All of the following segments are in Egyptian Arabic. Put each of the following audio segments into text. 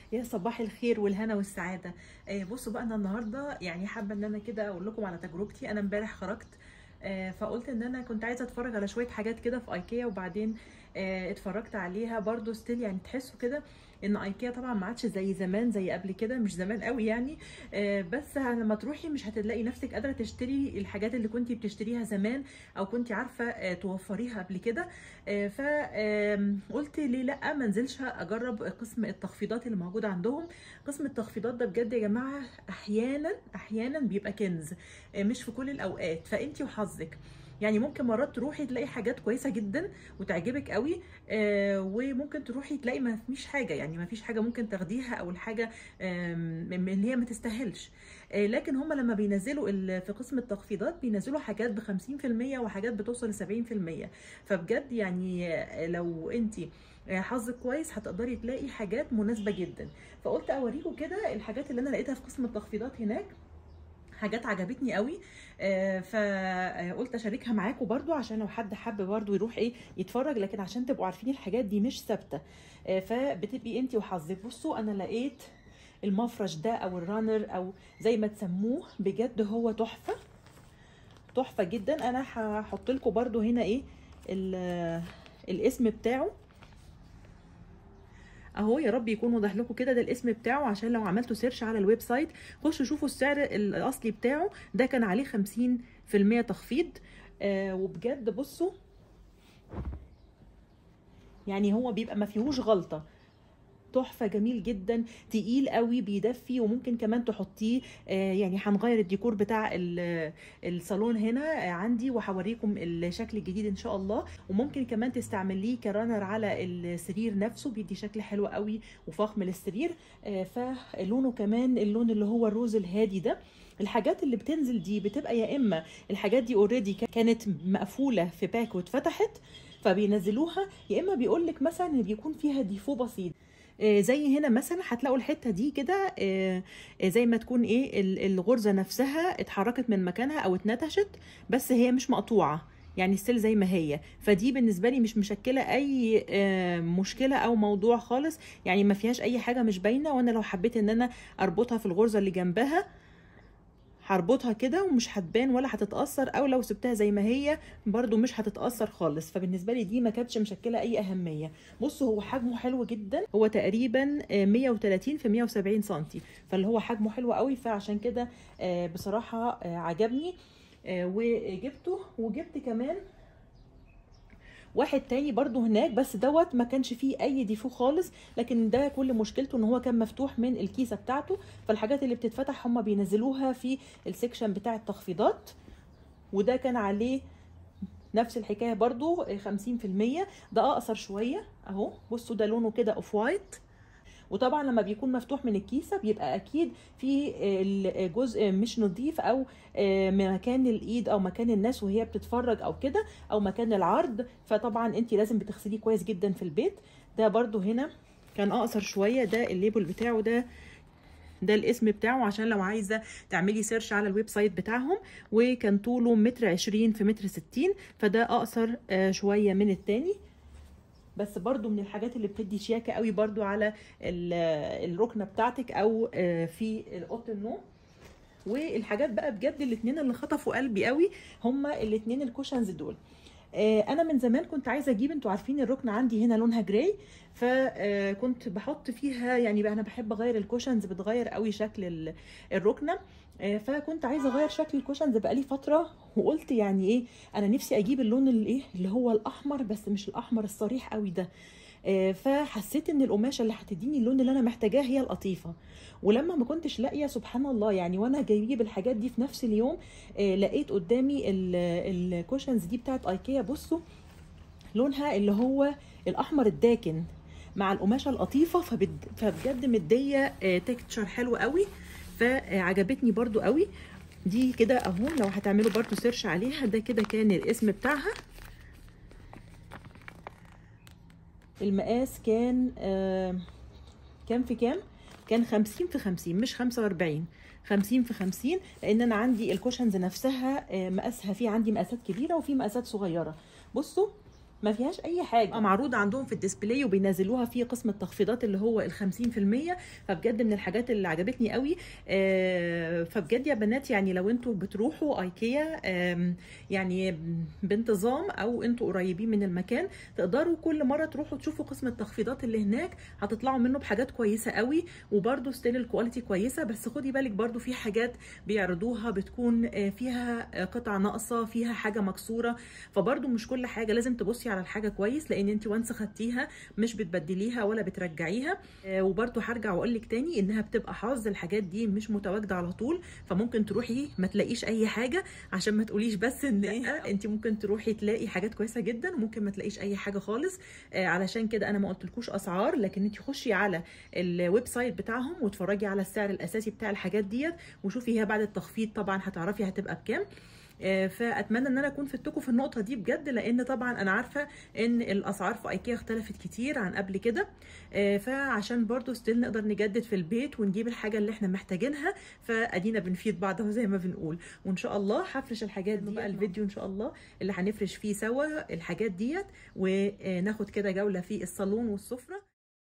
يا صباح الخير والهنا والسعاده آه، بصوا بقى انا النهارده يعني حابه ان انا كده اقول لكم على تجربتي انا امبارح خرجت آه، فقلت ان انا كنت عايزه اتفرج على شويه حاجات كده في ايكيا وبعدين آه، اتفرجت عليها برضو ستيل يعني تحسوا كده ان ايكيا طبعا ما عادش زي زمان زي قبل كده مش زمان قوي يعني آه، بس لما تروحي مش هتلاقي نفسك قادره تشتري الحاجات اللي كنتي بتشتريها زمان او كنتي عارفه آه، توفريها قبل كده فقلت ليه لا ما انزلش اجرب قسم التخفيضات اللي موجود عندهم قسم التخفيضات ده بجد يا جماعه احيانا احيانا بيبقى كنز آه، مش في كل الاوقات فانتي وحظك يعني ممكن مرات تروحي تلاقي حاجات كويسه جدا وتعجبك قوي آه وممكن تروحي تلاقي ما فيش حاجه يعني ما فيش حاجه ممكن تاخديها او الحاجه آه من اللي هي ما تستاهلش آه لكن هم لما بينزلوا ال- في قسم التخفيضات بينزلوا حاجات ب 50% وحاجات بتوصل ل 70% فبجد يعني آه، لو انت حظك كويس هتقدري تلاقي حاجات مناسبه جدا فقلت اوريكم كده الحاجات اللي انا لقيتها في قسم التخفيضات هناك حاجات عجبتني قوي آه، فقلت اشاركها معاكم برضو عشان لو حد حب برضو يروح ايه يتفرج لكن عشان تبقوا عارفين الحاجات دي مش ثابته آه، فبتبقي انت وحظك بصوا انا لقيت المفرش ده او الرانر او زي ما تسموه بجد هو تحفه تحفه جدا انا هحط لكم برضو هنا ايه ال- الاسم بتاعه اهو يا رب يكون واضح لكم كده ده الاسم بتاعه عشان لو عملتوا سيرش على الويب سايت خشوا شوفوا السعر الاصلي بتاعه ده كان عليه 50% تخفيض آه وبجد بصوا يعني هو بيبقى ما فيهوش غلطه تحفه جميل جدا تقيل قوي بيدفي وممكن كمان تحطيه آه، يعني هنغير الديكور بتاع ال- الصالون هنا آه، عندي وهوريكم الشكل الجديد ان شاء الله وممكن كمان تستعمليه كرانر على السرير نفسه بيدي شكل حلو قوي وفخم للسرير آه، فلونه كمان اللون اللي هو الروز الهادي ده الحاجات اللي بتنزل دي بتبقى يا اما الحاجات دي اوريدي كانت مقفوله في باك واتفتحت فبينزلوها يا اما بيقول لك مثلا ان بيكون فيها ديفو بسيط آه، زي هنا مثلا هتلاقوا الحته دي كده آه، آه، زي ما تكون ايه ال- الغرزه نفسها اتحركت من مكانها او اتنتشت بس هي مش مقطوعه يعني ستيل زي ما هي فدي بالنسبه لي مش مشكله اي آه، مشكله او موضوع خالص يعني ما فيهاش اي حاجه مش باينه وانا لو حبيت ان انا اربطها في الغرزه اللي جنبها هربطها كده ومش هتبان ولا هتتاثر او لو سبتها زي ما هي برضو مش هتتاثر خالص فبالنسبه لي دي ما كانتش مشكله اي اهميه بصوا هو حجمه حلو جدا هو تقريبا آه، 130 في 170 سنتي فاللي هو حجمه حلو قوي فعشان كده آه، بصراحه آه، عجبني آه، وجبته وجبت كمان واحد تاني برضو هناك بس دوت ما كانش فيه اي ديفو خالص لكن ده كل مشكلته ان هو كان مفتوح من الكيسه بتاعته فالحاجات اللي بتتفتح هم بينزلوها في السكشن بتاع التخفيضات وده كان عليه نفس الحكايه برضو 50% ده اقصر شويه اهو بصوا ده لونه كده اوف وايت وطبعا لما بيكون مفتوح من الكيسه بيبقى اكيد في الجزء مش نظيف او مكان الايد او مكان الناس وهي بتتفرج او كده او مكان العرض فطبعا انت لازم بتغسليه كويس جدا في البيت ده برضو هنا كان اقصر شويه ده الليبل بتاعه ده ده الاسم بتاعه عشان لو عايزه تعملي سيرش على الويب سايت بتاعهم وكان طوله متر عشرين في متر ستين فده اقصر آه، شويه من التاني بس برضو من الحاجات اللي بتدي شياكه قوي برضو على ال- الركنه بتاعتك او آه، في اوضه النوم والحاجات بقى بجد الاتنين اللي خطفوا قلبي قوي هما الاتنين الكوشنز دول آه، انا من زمان كنت عايزه اجيب انتوا عارفين الركنه عندي هنا لونها جراي فكنت بحط فيها يعني بقى انا بحب اغير الكوشنز بتغير قوي شكل ال- الركنه آه، فكنت عايزه اغير شكل الكوشنز بقالي فتره وقلت يعني ايه انا نفسي اجيب اللون الايه اللي هو الاحمر بس مش الاحمر الصريح قوي ده آه، فحسيت ان القماشه اللي هتديني اللون اللي انا محتاجاه هي القطيفه ولما ما كنتش لاقيه سبحان الله يعني وانا جايب الحاجات دي في نفس اليوم آه، لقيت قدامي ال- الكوشنز دي بتاعت ايكيا بصوا لونها اللي هو الاحمر الداكن مع القماشه القطيفه فبد... فبجد مديه تكتشر حلو قوي فعجبتني برضو قوي دي كده اهو لو هتعملوا برضو سيرش عليها ده كده كان الاسم بتاعها المقاس كان آه كان في كام كان 50 في 50 مش 45 50 في 50 لان انا عندي الكوشنز نفسها آه، مقاسها في عندي مقاسات كبيره وفي مقاسات صغيره بصوا ما فيهاش اي حاجه معروضه عندهم في الديسبلاي وبينزلوها في قسم التخفيضات اللي هو ال 50% فبجد من الحاجات اللي عجبتني قوي آه، فبجد يا بنات يعني لو انتوا بتروحوا ايكيا آم، يعني بانتظام او انتوا قريبين من المكان تقدروا كل مره تروحوا تشوفوا قسم التخفيضات اللي هناك هتطلعوا منه بحاجات كويسه قوي وبرده ستيل الكواليتي كويسه بس خدي بالك برده في حاجات بيعرضوها بتكون آه، فيها آه، قطع ناقصه فيها حاجه مكسوره فبرده مش كل حاجه لازم تبصي على الحاجه كويس لان انت وانس خدتيها مش بتبدليها ولا بترجعيها آه، وبرده هرجع واقول لك تاني انها بتبقى حظ الحاجات دي مش متواجده على طول فممكن تروحي ما تلاقيش اي حاجه عشان ما تقوليش بس ان ايه انت ممكن تروحي تلاقي حاجات كويسه جدا وممكن ما تلاقيش اي حاجه خالص آه، علشان كده انا ما قلتلكوش اسعار لكن انت خشي على الويب سايت بتاعهم واتفرجي على السعر الاساسي بتاع الحاجات ديت وشوفي هي بعد التخفيض طبعا هتعرفي هتبقى بكام آه، فاتمنى ان انا اكون فدتكم في النقطه دي بجد لان طبعا انا عارفه ان الاسعار في ايكيا اختلفت كتير عن قبل كده آه، فعشان برضو ستيل نقدر نجدد في البيت ونجيب الحاجه اللي احنا محتاجينها فادينا بنفيد بعض اهو زي ما بنقول وان شاء الله هفرش الحاجات دي بقى الفيديو ان شاء الله اللي هنفرش فيه سوا الحاجات ديت وناخد كده جوله في الصالون والسفره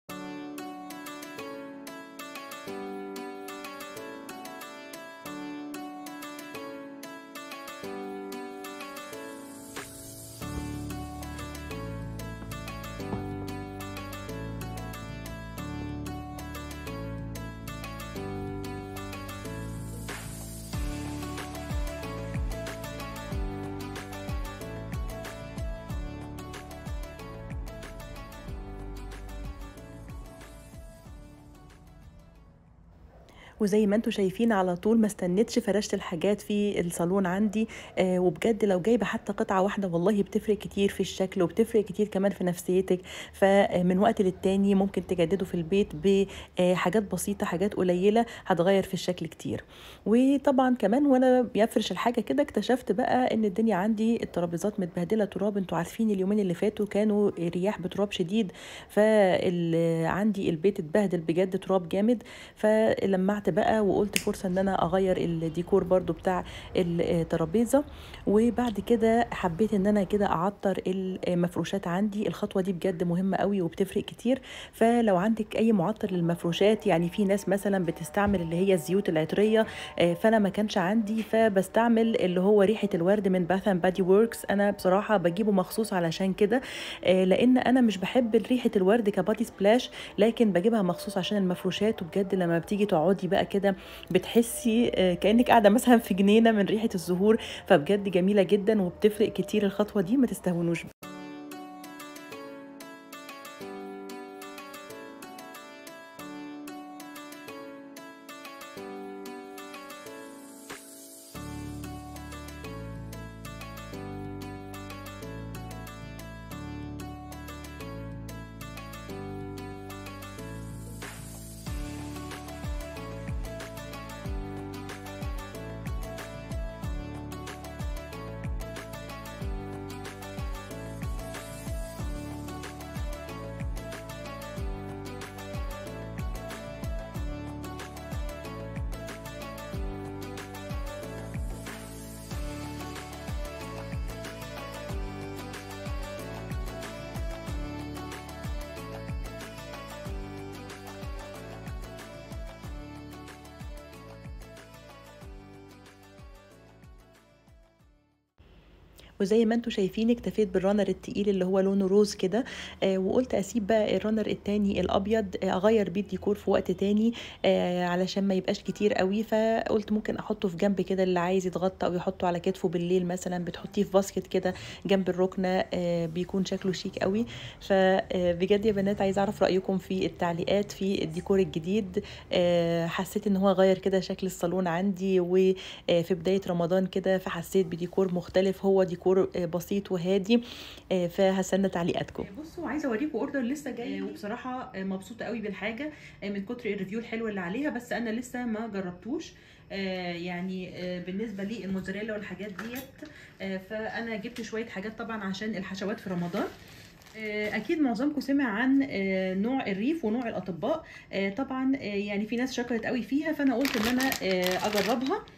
وزي ما انتم شايفين على طول ما استنيتش فرشت الحاجات في الصالون عندي آه وبجد لو جايبه حتى قطعه واحده والله بتفرق كتير في الشكل وبتفرق كتير كمان في نفسيتك فمن وقت للتاني ممكن تجددوا في البيت بحاجات بسيطه حاجات قليله هتغير في الشكل كتير وطبعا كمان وانا بيفرش الحاجه كده اكتشفت بقى ان الدنيا عندي الترابيزات متبهدله تراب انتوا عارفين اليومين اللي فاتوا كانوا رياح بتراب شديد فعندي البيت اتبهدل بجد تراب جامد فلمعت بقى وقلت فرصه ان انا اغير الديكور برضو بتاع الترابيزه وبعد كده حبيت ان انا كده اعطر المفروشات عندي الخطوه دي بجد مهمه قوي وبتفرق كتير فلو عندك اي معطر للمفروشات يعني في ناس مثلا بتستعمل اللي هي الزيوت العطريه فانا ما كانش عندي فبستعمل اللي هو ريحه الورد من باث اند بادي وركس انا بصراحه بجيبه مخصوص علشان كده لان انا مش بحب ريحه الورد كبادي سبلاش لكن بجيبها مخصوص عشان المفروشات وبجد لما بتيجي تقعدي بقى كده بتحسي كانك قاعده مثلا في جنينه من ريحه الزهور فبجد جميله جدا وبتفرق كتير الخطوه دي ما تستهونوش وزي ما انتم شايفين اكتفيت بالرانر التقيل اللي هو لونه روز كده آه وقلت اسيب بقى الرانر التاني الابيض آه اغير بيه الديكور في وقت تاني آه علشان ما يبقاش كتير قوي فقلت ممكن احطه في جنب كده اللي عايز يتغطى او يحطه على كتفه بالليل مثلا بتحطيه في باسكت كده جنب الركنه آه بيكون شكله شيك قوي فبجد يا بنات عايزه اعرف رايكم في التعليقات في الديكور الجديد آه حسيت ان هو غير كده شكل الصالون عندي وفي بدايه رمضان كده فحسيت بديكور مختلف هو ديكور بسيط وهادي فهستنى تعليقاتكم بصوا عايزه اوريكم اوردر لسه جاي وبصراحه مبسوطه قوي بالحاجه من كتر الريفيو الحلو اللي عليها بس انا لسه ما جربتوش يعني بالنسبه لي الموزاريلا والحاجات ديت فانا جبت شويه حاجات طبعا عشان الحشوات في رمضان اكيد معظمكم سمع عن نوع الريف ونوع الاطباء طبعا يعني في ناس شكرت قوي فيها فانا قلت ان انا اجربها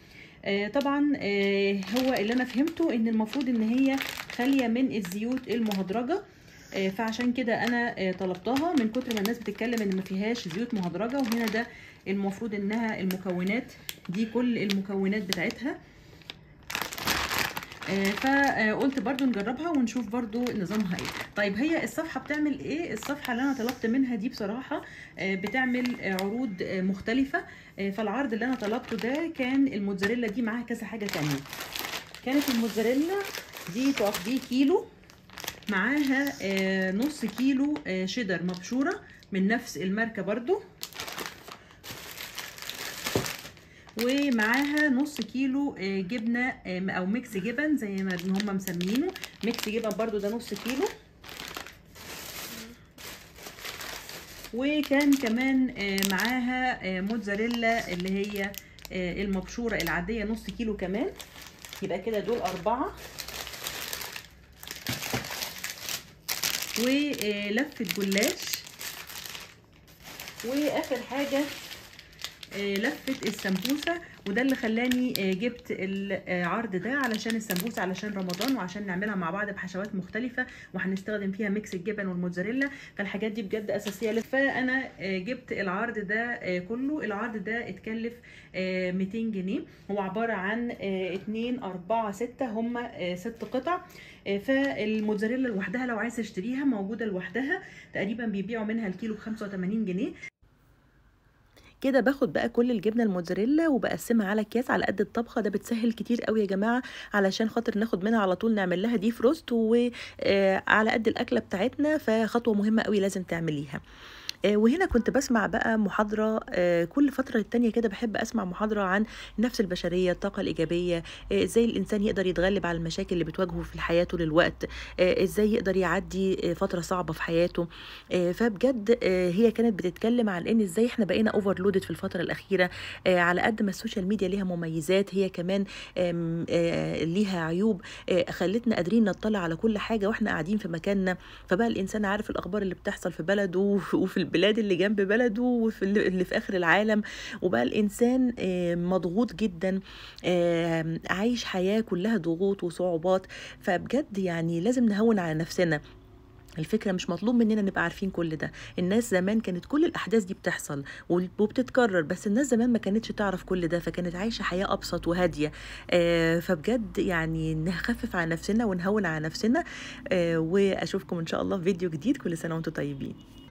آه طبعا آه هو اللي انا فهمته ان المفروض ان هي خاليه من الزيوت المهدرجه آه فعشان كده انا آه طلبتها من كتر ما الناس بتتكلم ان ما فيهاش زيوت مهدرجه وهنا ده المفروض انها المكونات دي كل المكونات بتاعتها آه فقلت برضو نجربها ونشوف برضو نظامها ايه طيب هي الصفحه بتعمل ايه الصفحه اللي انا طلبت منها دي بصراحه آه بتعمل آه عروض مختلفه فالعرض اللي انا طلبته ده كان الموتزاريلا دي معاها كذا حاجه تانية كانت الموتزاريلا دي تاخديه كيلو معاها نص كيلو شيدر مبشوره من نفس الماركه برضو ومعاها نص كيلو جبنه او ميكس جبن زي ما هم مسمينه ميكس جبن برضو ده نص كيلو وكان كمان معاها موتزاريلا اللي هي المبشوره العاديه نص كيلو كمان يبقى كده دول اربعه ولفه جلاش واخر حاجه لفه السمبوسه وده اللي خلاني جبت العرض ده علشان السمبوسه علشان رمضان وعشان نعملها مع بعض بحشوات مختلفه وهنستخدم فيها ميكس الجبن والموتزاريلا فالحاجات دي بجد اساسيه فانا جبت العرض ده كله العرض ده اتكلف 200 جنيه هو عباره عن 2 4 6 هم 6 قطع فالموتزاريلا لوحدها لو عايز تشتريها موجوده لوحدها تقريبا بيبيعوا منها الكيلو ب 85 جنيه كده باخد بقى كل الجبنه الموتزاريلا وبقسمها على اكياس على قد الطبخه ده بتسهل كتير قوي يا جماعه علشان خاطر ناخد منها على طول نعمل لها دي فروست وعلى قد الاكله بتاعتنا فخطوه مهمه قوي لازم تعمليها وهنا كنت بسمع بقى محاضرة كل فترة للتانية كده بحب أسمع محاضرة عن النفس البشرية الطاقة الإيجابية إزاي الإنسان يقدر يتغلب على المشاكل اللي بتواجهه في حياته للوقت إزاي يقدر يعدي فترة صعبة في حياته فبجد هي كانت بتتكلم عن إن إزاي إحنا بقينا أوفرلودد في الفترة الأخيرة على قد ما السوشيال ميديا ليها مميزات هي كمان ليها عيوب خلتنا قادرين نطلع على كل حاجة وإحنا قاعدين في مكاننا فبقى الإنسان عارف الأخبار اللي بتحصل في بلده وفي البلاد اللي جنب بلده وفي اللي في اخر العالم وبقى الانسان مضغوط جدا عايش حياه كلها ضغوط وصعوبات فبجد يعني لازم نهون على نفسنا الفكرة مش مطلوب مننا نبقى عارفين كل ده الناس زمان كانت كل الأحداث دي بتحصل وبتتكرر بس الناس زمان ما كانتش تعرف كل ده فكانت عايشة حياة أبسط وهادية آه فبجد يعني نخفف على نفسنا ونهون على نفسنا آه وأشوفكم إن شاء الله في فيديو جديد كل سنة وأنتم طيبين